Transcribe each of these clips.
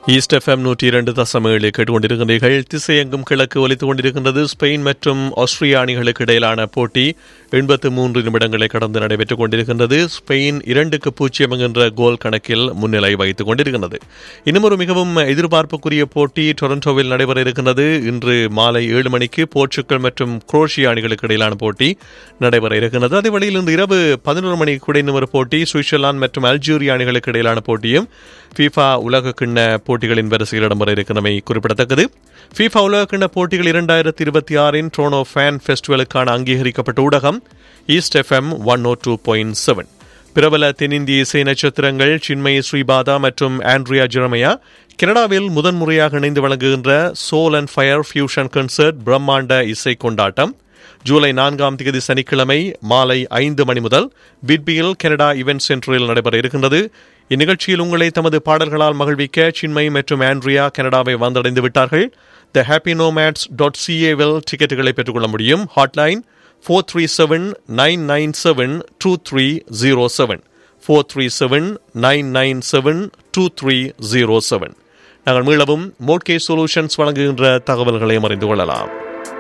east FM நூற்றி இரண்டு தசம் ஏழு கேட்டுக்கொண்டிருக்கின்றீர்கள் திசையெங்கும் கிழக்கு ஒலித்துக் கொண்டிருக்கின்றது ஸ்பெயின் மற்றும் ஆஸ்திரியா அணிகளுக்கு இடையிலான போட்டி எண்பத்து மூன்று நிமிடங்களை கடந்து நடைபெற்றுக் கொண்டிருக்கின்றது ஸ்பெயின் இரண்டுக்கு பூஜ்ஜியம் என்கின்ற கோல் கணக்கில் முன்னிலை வகித்துக் கொண்டிருக்கின்றது இன்னும் ஒரு மிகவும் எதிர்பார்ப்புக்குரிய போட்டி டொரண்டோவில் நடைபெற இருக்கின்றது இன்று மாலை ஏழு மணிக்கு போர்ச்சுகல் மற்றும் குரோஷியா அணிகளுக்கு இடையிலான போட்டி நடைபெற இருக்கின்றது அதே வழியில் இன்று இரவு பதினோரு மணிக்கு கூட இன்னும் ஒரு போட்டி சுவிட்சர்லாந்து மற்றும் அல்ஜீரியா அணிகளுக்கு இடையிலான போட்டியும் ஃபீஃபா உலக கிண்ண போட்டிகளின் வரிசையில் இடம்பெற இருக்கிறமை குறிப்பிடத்தக்கது ஃபீஃபா உலக கிண்ண போட்டிகள் இரண்டாயிரத்தி இருபத்தி ஆறின் ட்ரோனோ ஃபேன் ஃபெஸ்டிவலுக்கான அங்கீகரிக்கப்பட்ட ஊடகம் east FM one O two point seven பிரபல தென்னிந்திய இசை நட்சத்திரங்கள் சின்மயி ஸ்ரீபாதா மற்றும் ஆண்ட்ரியா ஜெரமையா கனடாவில் முதன்முறையாக இணைந்து வழங்குகின்ற soul and fire fusion concert பிரம்மாண்ட இசை கொண்டாட்டம் ஜூலை நான்காம் தேதி சனிக்கிழமை மாலை ஐந்து மணி முதல் விட்பியில் கனடா இவென்ட் சென்டரில் நடைபெற இருக்கின்றது இந்நிகழ்ச்சியில் உங்களை தமது பாடல்களால் மகிழ்விக்க சின்மய் மற்றும் ஆண்ட்ரியா கனடாவை வந்தடைந்து விட்டார்கள் த ஹாப்பி நோமேட்ஸ் டாட் சிஏவில் டிக்கெட்டுகளை பெற்றுக்கொள்ள முடியும் hotline four three seven nine nine seven two three zero seven four three seven nine nine seven two three zero seven நாங்கள் மீளவும் மோட்கே சொல்யூஷன்ஸ் வழங்குகின்ற தகவல்களையும் அறிந்து கொள்ளலாம்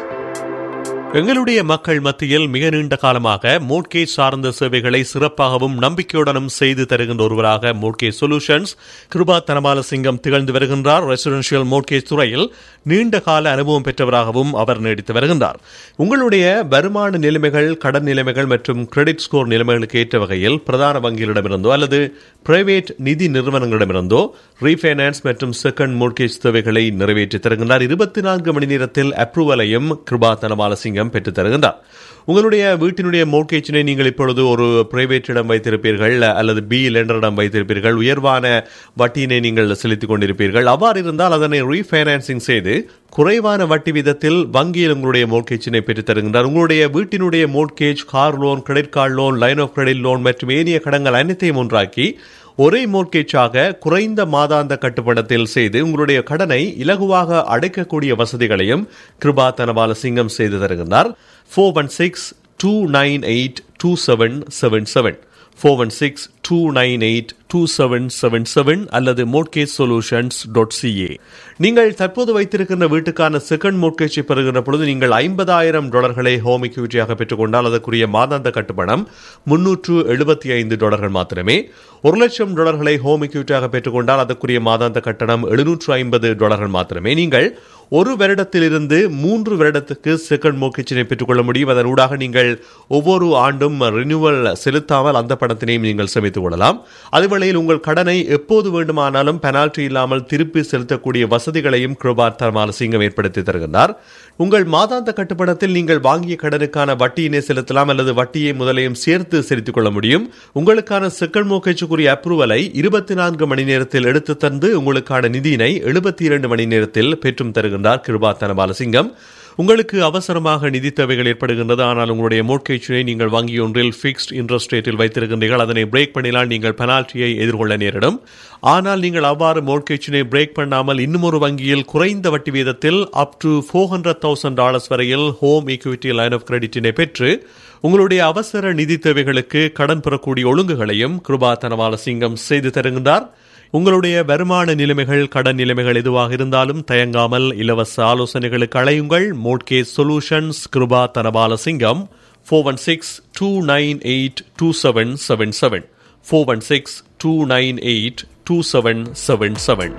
எங்களுடைய மக்கள் மத்தியில் மிக நீண்ட காலமாக மோட்கேஜ் சார்ந்த சேவைகளை சிறப்பாகவும் நம்பிக்கையுடனும் செய்து தருகின்ற ஒருவராக மோட்கேஜ் சொல்யூஷன்ஸ் கிருபா தனபால சிங்கம் திகழ்ந்து வருகின்றார் ரெசிடென்ஷியல் மோட்கேஜ் துறையில் நீண்ட கால அனுபவம் பெற்றவராகவும் அவர் நீடித்து வருகின்றார் உங்களுடைய வருமான நிலைமைகள் கடன் நிலைமைகள் மற்றும் கிரெடிட் ஸ்கோர் நிலைமைகளுக்கு ஏற்ற வகையில் பிரதான வங்கிகளிடமிருந்தோ அல்லது பிரைவேட் நிதி நிறுவனங்களிடமிருந்தோ ரீஃபைனான்ஸ் மற்றும் செகண்ட் மோட்கேஜ் தேவைகளை நிறைவேற்றி தருகின்றார் இருபத்தி நான்கு மணி நேரத்தில் அப்ரூவலையும் கிருபா தனபால சிங்கம் பெற்றுத் தருகின்றார் உங்களுடைய வீட்டினுடைய மோட்கேஜினை நீங்கள் இப்பொழுது ஒரு பிரைவேட்டிடம் வைத்திருப்பீர்கள் அல்லது பி லெண்டரிடம் வைத்திருப்பீர்கள் உயர்வான வட்டியினை நீங்கள் செலுத்திக் கொண்டிருப்பீர்கள் அவ்வாறு இருந்தால் அதனை ரீஃபைனான்சிங் செய்து குறைவான வட்டி விதத்தில் வங்கியில் உங்களுடைய மோட்கேஜினை பெற்றுத் தருகின்றார் உங்களுடைய வீட்டினுடைய mortgage car loan credit card loan line of credit loan மற்றும் ஏனைய கடன்கள் அனைத்தையும் ஒன்றாக்கி ஒரே மோர்கேஜாக குறைந்த மாதாந்த கட்டுப்படத்தில் செய்து உங்களுடைய கடனை இலகுவாக அடைக்கக்கூடிய வசதிகளையும் கிருபா தனபால சிங்கம் செய்து தருகின்றார் four one six two nine eight two seven seven seven four one six two nine eight two seven seven seven அல்லது மோட்கேஜ் சொல்யூஷன்ஸ் டாட் சிஏ நீங்கள் தற்போது வைத்திருக்கின்ற வீட்டுக்கான செகண்ட் மோட்கேஜை பெறுகின்ற பொழுது நீங்கள் ஐம்பதாயிரம் டாலர்களை ஹோம் இக்யூரிட்டியாக பெற்றுக்கொண்டால் அதற்குரிய மாதாந்த கட்டுப்பணம் முன்னூற்று எழுபத்தி ஐந்து டாலர்கள் மாத்திரமே ஒரு லட்சம் டாலர்களை ஹோம் இக்யூரிட்டியாக பெற்றுக்கொண்டால் அதற்குரிய மாதாந்த கட்டணம் எழுநூற்று ஐம்பது டாலர்கள் மாத்திரமே நீங்கள் ஒரு வருடத்திலிருந்து மூன்று வருடத்துக்கு செகண்ட் மோக்கேஜினை பெற்றுக்கொள்ள முடியும் அதன் ஊடாக நீங்கள் ஒவ்வொரு ஆண்டும் ரினியூவல் செலுத்தாமல் அந்த பணத்தினையும் நீங்கள் சேமித்துக் கொள்ளலாம் அதுவேளையில் உங்கள் கடனை எப்போது வேண்டுமானாலும் பெனால்டி இல்லாமல் திருப்பி செலுத்தக்கூடிய வசதிகளையும் கிருபார் தர்மால சிங்கம் ஏற்படுத்தி தருகின்றார் உங்கள் மாதாந்த கட்டுப்படத்தில் நீங்கள் வாங்கிய கடனுக்கான வட்டியினை செலுத்தலாம் அல்லது வட்டியை முதலையும் சேர்த்து செலுத்திக் கொள்ள முடியும் உங்களுக்கான செகண்ட் மோக்கேஜுக்குரிய அப்ரூவலை இருபத்தி நான்கு மணி நேரத்தில் எடுத்து தந்து உங்களுக்கான நிதியினை எழுபத்தி இரண்டு மணி நேரத்தில் பெற்றும் தருகின்றார் கிருபா தனபாலசிங்கம் உங்களுக்கு அவசரமாக நிதி தேவைகள் ஏற்படுகின்றது ஆனால் உங்களுடைய மோட்கேஜினை நீங்கள் வங்கி ஒன்றில் ஃபிக்ஸ்ட் இன்ட்ரெஸ்ட் ரேட்டில் வைத்திருக்கின்றீர்கள் அதனை பிரேக் பண்ணினால் நீங்கள் பெனால்ட்டியை எதிர்கொள்ள நேரிடும் ஆனால் நீங்கள் அவ்வாறு மோட்கேஜினை பிரேக் பண்ணாமல் இன்னும் ஒரு வங்கியில் குறைந்த வட்டி வீதத்தில் up to four hundred thousand dollars வரையில் ஹோம் ஈக்விட்டி லைன் ஆஃப் கிரெடிட்டினை பெற்று உங்களுடைய அவசர நிதி தேவைகளுக்கு கடன் பெறக்கூடிய ஒழுங்குகளையும் கிருபா தனவால சிங்கம் செய்து தருகின்றார் உங்களுடைய வருமான நிலைமைகள் கடன் நிலைமைகள் எதுவாக இருந்தாலும் தயங்காமல் இலவச ஆலோசனைகளுக்கு அழையுங்கள் mortgage solutions Kiruba Dhanapala Singam four one six two nine eight two seven seven seven four one six two nine eight two seven seven seven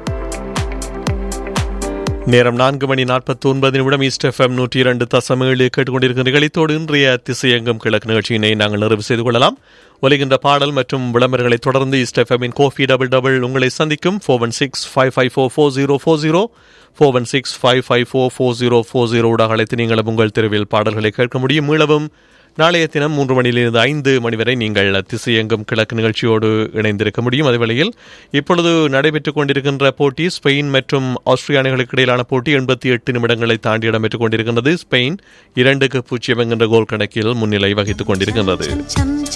நேரம் நான்கு மணி நாற்பத்தி ஒன்பது நிமிடம் ஈஸ்ட் எஃப்எம் நூற்றி இரண்டு தசம் ஏழு கேட்டுக்கொண்டிருக்கிற நிகழ்த்தோடு இன்றைய திசையங்கம் கிழக்கு நிகழ்ச்சியினை நாங்கள் நிறைவு செய்து கொள்ளலாம் ஒலிகின்ற பாடல் மற்றும் விளம்பரங்களை தொடர்ந்து ஈஸ்ட் எஃப்எம்மின் கோஃபி டபுள் டபுள் உங்களை சந்திக்கும் four one six five five four four zero four zero four one six five five four four zero four zero ஊடாக அழைத்து நீங்களும் உங்கள் தெருவில் பாடல்களை கேட்க முடியும் மீளவும் நாளைய தினம் மூன்று மணியிலிருந்து ஐந்து மணி வரை நீங்கள் திசையெங்கும் கிழக்கு நிகழ்ச்சியோடு இணைந்திருக்க முடியும் அதேவேளையில் இப்பொழுது நடைபெற்றுக் கொண்டிருக்கின்ற போட்டி ஸ்பெயின் மற்றும் ஆஸ்திரியா அணிகளுக்கு இடையிலான போட்டி எண்பத்தி எட்டு நிமிடங்களை தாண்டி இடம்பெற்றுக் கொண்டிருக்கின்றது ஸ்பெயின் இரண்டுக்கு பூஜ்ஜியம் என்கின்ற கோல் கணக்கில் முன்னிலை வகித்துக் கொண்டிருக்கின்றது